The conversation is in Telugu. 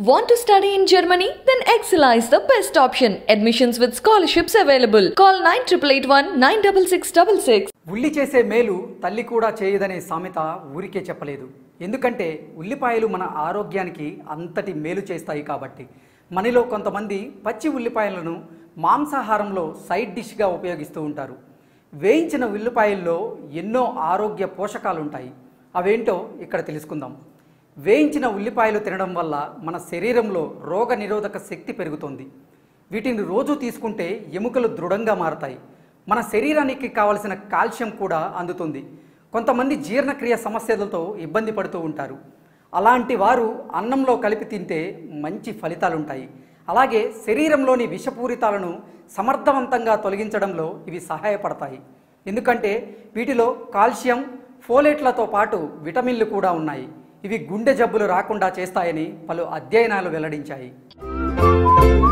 Want to study in Germany? Then Excella is the best option. Admissions with scholarships available. Call 9881 96666. ఉల్లి చేసే మేలు తల్లి కూడా చేయదనే సామెత ఊరికే చెప్పలేదు ఎందుకంటే ఉల్లిపాయలు మన ఆరోగ్యానికి అంతటి మేలు చేస్తాయి కాబట్టి మనలో కొంతమంది పచ్చి ఉల్లిపాయలను మాంసాహారంలో సైడ్ డిష్గా ఉపయోగిస్తూ ఉంటారు వేయించిన ఉల్లిపాయల్లో ఎన్నో ఆరోగ్య పోషకాలు ఉంటాయి అవేంటో ఇక్కడ తెలుసుకుందాం వేయించిన ఉల్లిపాయలు తినడం వల్ల మన శరీరంలో రోగ నిరోధక శక్తి పెరుగుతుంది వీటిని రోజు తీసుకుంటే ఎముకలు దృఢంగా మారతాయి మన శరీరానికి కావలసిన కాల్షియం కూడా అందుతుంది కొంతమంది జీర్ణక్రియ సమస్యలతో ఇబ్బంది పడుతూ ఉంటారు అలాంటి వారు అన్నంలో కలిపి తింటే మంచి ఫలితాలుంటాయి అలాగే శరీరంలోని విషపూరితాలను సమర్థవంతంగా తొలగించడంలో ఇవి సహాయపడతాయి ఎందుకంటే వీటిలో కాల్షియం ఫోలేట్లతో పాటు విటమిన్లు కూడా ఉన్నాయి ఇవి గుండె జబ్బులు రాకుండా చేస్తాయని పలు అధ్యయనాలు వెల్లడించాయి